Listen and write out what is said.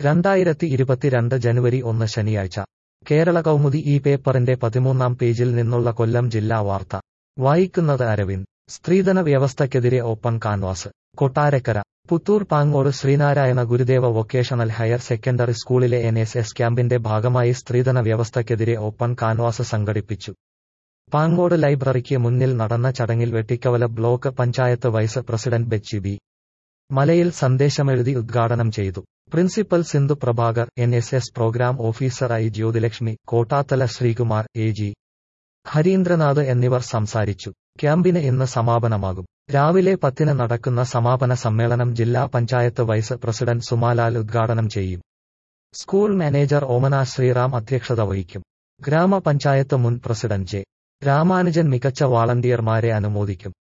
രണ്ടായിരത്തി ഇരുപത്തിരണ്ട് ജനുവരി ഒന്ന് ശനിയാഴ്ച കേരള കൗമുദി ഈ പേപ്പറിന്റെ പതിമൂന്നാം പേജിൽ നിന്നുള്ള കൊല്ലം ജില്ലാ വാർത്ത വായിക്കുന്നത് അരവിന്ദ് സ്ത്രീധന വ്യവസ്ഥയ്ക്കെതിരെ open canvas Kottarakkara Puthur Pangode Sreenarayana Gurudeva vocational higher secondary സ്കൂളിലെ എൻ എസ് എസ് ക്യാമ്പിന്റെ ഭാഗമായി സ്ത്രീധന വ്യവസ്ഥയ്ക്കെതിരെ ഓപ്പൺ കാൻവാസ് സംഘടിപ്പിച്ചു പാങ്ങോട് ലൈബ്രറിക്ക് മുന്നിൽ നടന്ന ചടങ്ങിൽ Vettikkavala block panchayat vice president Bechi B Malayil സന്ദേശമെഴുതി ഉദ്ഘാടനം ചെയ്തു principal Sindhu Prabhakar N S S program officer I Jyothilakshmi Kottathala Sreekumar A G Harindranath എന്നിവർ സംസാരിച്ചു ക്യാമ്പിന് ഇന്ന് സമാപനമാകും രാവിലെ പത്തിന് നടക്കുന്ന സമാപന സമ്മേളനം ജില്ലാ പഞ്ചായത്ത് വൈസ് പ്രസിഡന്റ് സുമാലാൽ ഉദ്ഘാടനം ചെയ്യും സ്കൂൾ മാനേജർ ഓമന ശ്രീറാം അധ്യക്ഷത വഹിക്കും ഗ്രാമപഞ്ചായത്ത് മുൻ പ്രസിഡന്റ് ജെ രാമാനുജൻ മികച്ച വാളണ്ടിയർമാരെ അനുമോദിക്കും